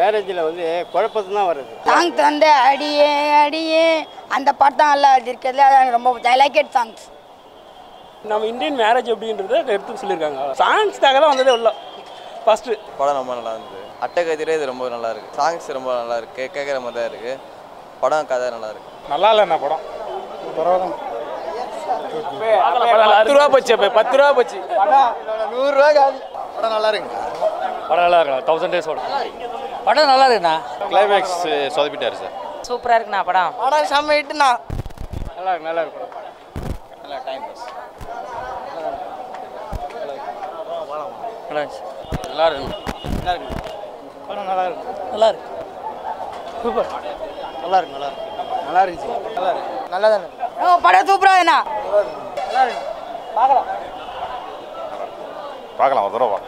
மேரேஜில் வந்து குழப்பத்து தான் வருது சாங்ஸ் வந்து அடியே அடியே அந்த பாட்டு தான் நல்லா இருக்கிறதுல அது எனக்கு ரொம்ப ஐ லைக் இட் சாங்ஸ் நம்ம இந்தியன் மேரேஜ் அப்படின்றத எடுத்து சொல்லியிருக்காங்க சாங்ஸ்க்காக தான் வந்ததே உள்ள ஃபஸ்ட்டு படம் ரொம்ப நல்லா இருந்தது அட்டகதிரே இது ரொம்ப நல்லா இருக்கு சாங்ஸ் ரொம்ப நல்லா இருக்கு கேட்குற மாதிரி தான் இருக்கு படம் கதை நல்லா இருக்கு நல்லா இல்லைண்ணா படம் பத்து ரூபா போச்சு அப்போ பத்து ரூபா போச்சு படம் நல்லா இருக்கு படம் நல்லா இருக்கலாம் தௌசண்ட் டேஸ் ஓடும் படம் நல்லா இருக்குண்ணா கிளைமேக்ஸ் சொதப்பிட்டாரு சார் சூப்பராக இருக்குண்ணா படம் படம் செம்ம ஹிட்னா நல்லா இருக்கு நல்லா இருக்கு நல்லா டைம் பாஸ் நல்லா இருந்துச்சு நல்லா இருக்கு படம் நல்லா இருக்கு நல்லா இருக்கு நல்லா இருக்கு நல்லா இருக்கு நல்லா இருந்துச்சு நல்லா இருக்கு நல்லா தானே ஓ படம் சூப்பராக என்ன பார்க்கலாம் ஒரு தடவை